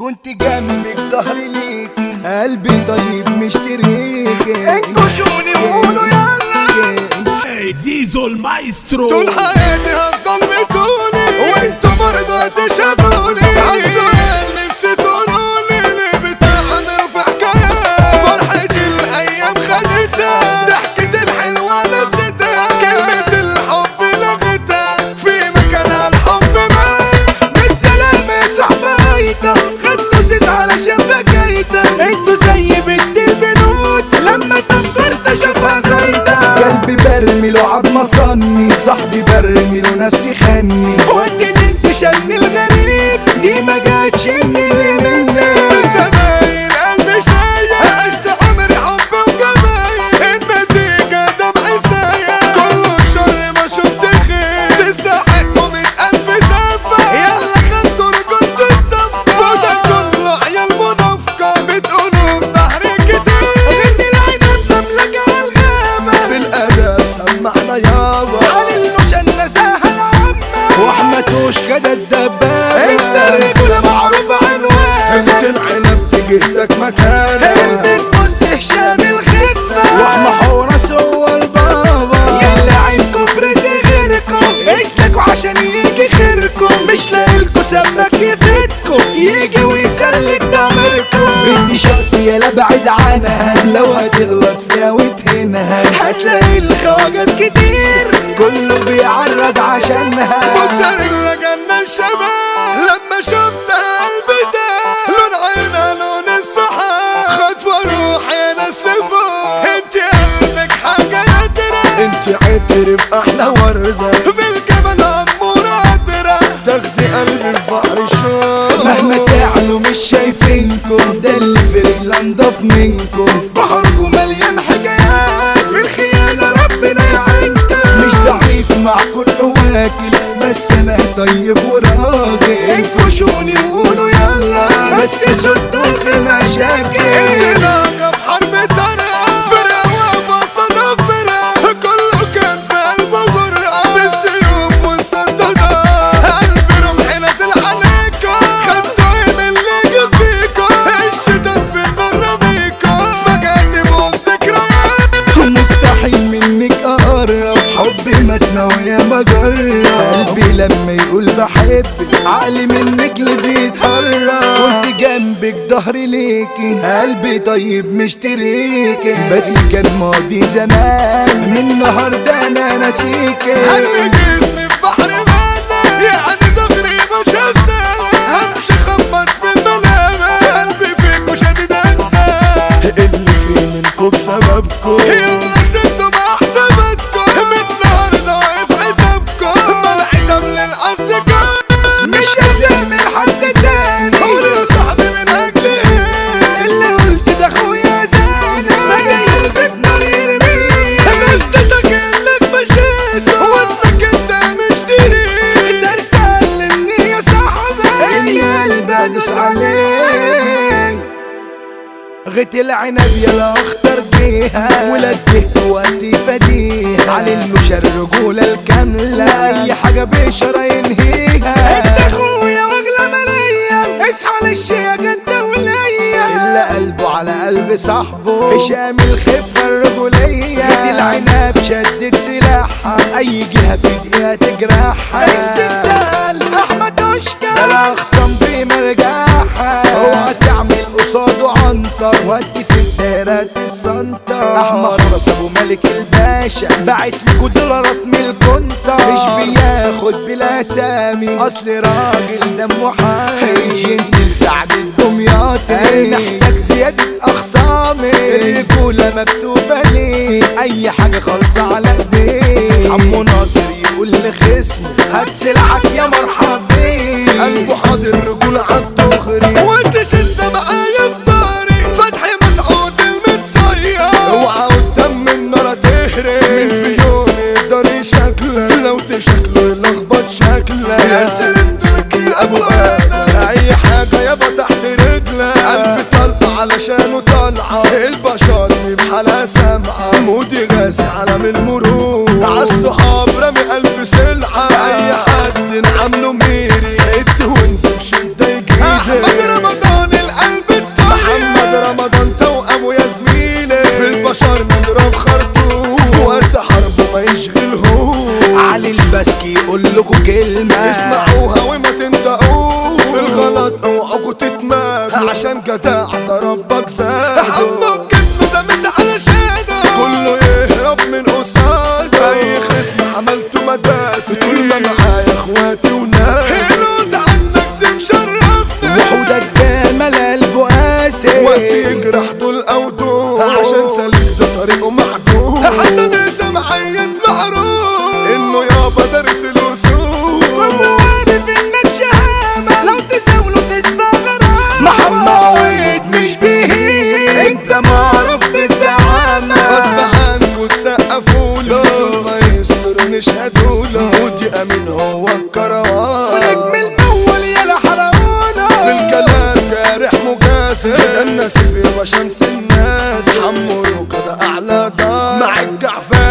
كنت جنبك ظهري ليكي قلبي طيب مشتريكي انكشوني وقولوا يلا زيزو المايسترو طول حياتي هفضل بتقولي وانتوا برضه هتشهدوني عالسؤال نفسي تقولولي ليه بتعملوا في حكايات فرحة الأيام خدتها ضحكة الحلوة نسيتها كلمة الحب لغتها في مكانها الحب مات بالسلامة يا صاحبايتا خدتوا زيت على شبكايتا انتوا زي بنت البنود لما تنفرت اشوفها زايدة قلبي برمي له عظمة صني صاحبي برمي له نفسي خني ودي انت شن الغريب دي ما جاتش من اللي منك زمايل قلبي شايل عشت عمري حب وجمايل النتيجة دمع سايل كله شر ما شفت خير تستحقوا مئة ألف سفة يلا خدتوا رجولة الصفة فوضى كله عيال منافقة بتقولوا في ظهري كتير غني العنب مملكة عالغابة بالأدب سمعنا يابا علي المشنة ساحة العامة واحمد كده الدبابة انت الرجولة معروف عنوان انت العنب تجهتك مكانها البيت بص هشام الخفة واحمى حورس هو البابا يلا عينكم في رزق غيركم اسلكوا عشان يجي خيركم مش لاقيلكوا سمك يفيدكم يجي ويسلك ضميركم بدي شط يلا بعيد عنها لو هتغلط فيها وتهينها هتلاقي الخواجات كتير كله بيعرض عشانها وتسرق لجنة الشباب لما شفتها قلبي ده لون عينها لون السحاب خطوة روح يا ناس لفوق انت قلبك حاجة نادرة انت عترف احلى وردة في الجبل أمورة قادرة تاخدي قلبي في بحر الشوق مهما تعلوا مش شايفينكم ده اللي في رجل انضف منكم بحركم مليان حكايات في الخيانة ربنا يعينكم مش ضعيف مع كل واكل بس انا طيب وراجل انكشوني وقولوا يلا بس صدق في المشاكل انطلاقة بحرب طارئة فرقة واقفة صدى فرقة كله كان في قلبه جرأة بالسيوف والصندوقات ألف رمح نازل عليكم خدتوا ايه من اللي جه فيكم الشيطان في النار رميكم فجأة تبقوا بذكريات مستحيل منك اقرب حبي متنا ويا بجرب قلبي لما يقول بحبك عقلي منك اللي بيتهرب كنت جنبك ظهري ليكي قلبي طيب مشتريكي بس كان ماضي زمان من النهارده انا ناسيكي هرمي جسمي في بحر مالي يعني ضغري مش هنساه همشي خبط في الملامة قلبي فيكوا شديد انساه اللي فيه منكم بسببكم يلا سدوا مع حساباتكم من النهارده واقف عتابكم ملعتم للاصدقاء مش هزامل حد تاني قول يا صاحبي من اجل ايه اللي قلت ده اخويا زاني ما جاي قلبي في نار يرميه غلطتك انك مشيت وانك انت مشتري درس علمني يا صاحبي اني قلبي ادوس عليك غيت العنب يلا اختار بيها ولدت وقتي فديها على المشا الرجولة الكاملة اي حاجة بشرة ينهيها انت اخويا واغلى ماليا اصحى للشياكة انت وليا الا قلبه على قلب صاحبه هشام الخفة الرجولية غيت العنب شدت سلاحها اي جهة في دقيقة تجرحها السندال احمد اشكال ده الاخصام بمرجعها اوعى تعمل قصاده عنتر ودي في الدايرات السنتر احمد راس ابو ملك الباشا باعت لكوا دولارات من الكونتر مش بياخد بلا اسامي اصل راجل دمه حامي جنتل سعد الدمياطي محتاج زيادة اخصامي الرجولة مكتوبة ليه اي حاجة خالصة على ايديه عمو ناصر يقول لخصمه هات سلعك يا مرحب بيه قلبه حاضر رجولة عالدغري وانت شد معايا في داري فتحي مسعود المتصير اوعى قدام من نار تهري من في يوم يقدر شكلك لو تشكله يلخبط شكلك يا سيرة تركي ابو ادم اي حاجة يابا تحت رجلك الف طلقة علشانه طالعة البشر بحالها سامعة مودي غاسي علم المرور عالصحاب رامي الف سلعة اي حد نعمله ميري التونسي بشدة يجيلي احمد رمضان كلمة اسمعوها وما تنطقوه في الغلط اوعوا تتمادوا عشان جدع ده ربك زاد حمك كده ده مس على شاده كله يهرب من قصاده اي خصم عملته مداسي طول ما معايا اخواتي وناسي هيروز عنك دي مشرفني وحودك جمال قلبه قاسي وقت يجرح دول او دول عشان سليك ده طريقه محدود حسن هشام عيد معروف انه يابا دارس الوصول عارف انك شهامة لو تساوله تدفع غرامة محمد عويد مش بيه انت معروف بالزعامة غصب عنكوا تسقفوا له زيزو المايسترو نشهدوا له ودي امين هو الكروان نجم المول يلا حرقونا في الكلام جارح مجاسر كده الناس في يابا شمس الناس حمو كده اعلى دار مع الجعفر